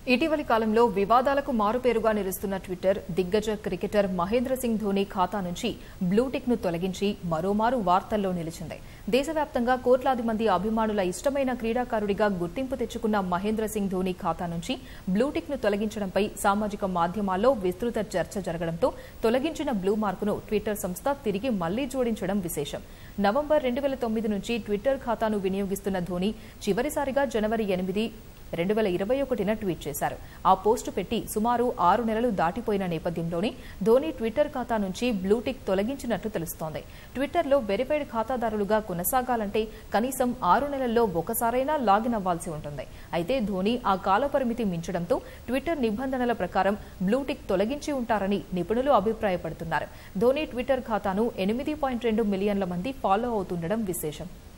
ఇటీవలి కాలంలో వివాదాలకు మారుపేరుగా నిలుస్తున్న ట్విట్టర్ దిగ్గజ క్రికెటర్ మహేంద్ర సింగ్ ధోని ఖాతా నుంచి బ్లూటిక్ ను తొలగించి మరోమారు వార్తల్లో నిలిచింది దేశవ్యాప్తంగా కోట్లాది మంది అభిమానుల ఇష్టమైన క్రీడాకారుడిగా గుర్తింపు తెచ్చుకున్న మహేంద్ర సింగ్ ధోని ఖాతా నుంచి బ్లూటిక్ ను తొలగించడంపై సామాజిక మాధ్యమాల్లో విస్తృత చర్చ జరగడంతో తొలగించిన బ్లూ మార్కును ట్విట్టర్ సంస్థ తిరిగి మళ్లీ జోడించడం విశేషం నవంబర్ రెండు వేల తొమ్మిది నుంచి ట్విట్టర్ ఖాతాను వినియోగిస్తున్న ధోని చివరిసారిగా జనవరి ఎనిమిది రెండు వేల ఇరవై ఒకటిన ట్వీట్ చేశారు ఆ పోస్టు పెట్టి సుమారు ఆరు నెలలు దాటిపోయిన నేపథ్యంలోనే ధోని ట్విట్టర్ ఖాతా నుంచి బ్లూటిక్ తొలగించినట్లు తెలుస్తోంది ట్విట్టర్లో వెరిఫైడ్ ఖాతాదారులుగా కొనసాగాలంటే కనీసం ఆరు నెలల్లో ఒకసారైనా లాగిన్ అవ్వాల్సి ఉంటుంది అయితే ధోని ఆ కాలపరిమితి మించడంతో ట్విట్టర్ నిబంధనల ప్రకారం బ్లూటిక్ తొలగించి ఉంటారని నిపుణులు అభిప్రాయపడుతున్నారు ధోని ట్విట్టర్ ఖాతాను ఎనిమిది పాయింట్ రెండు మిలియన్ల మంది ఫాలో అవుతుండడం విశేషం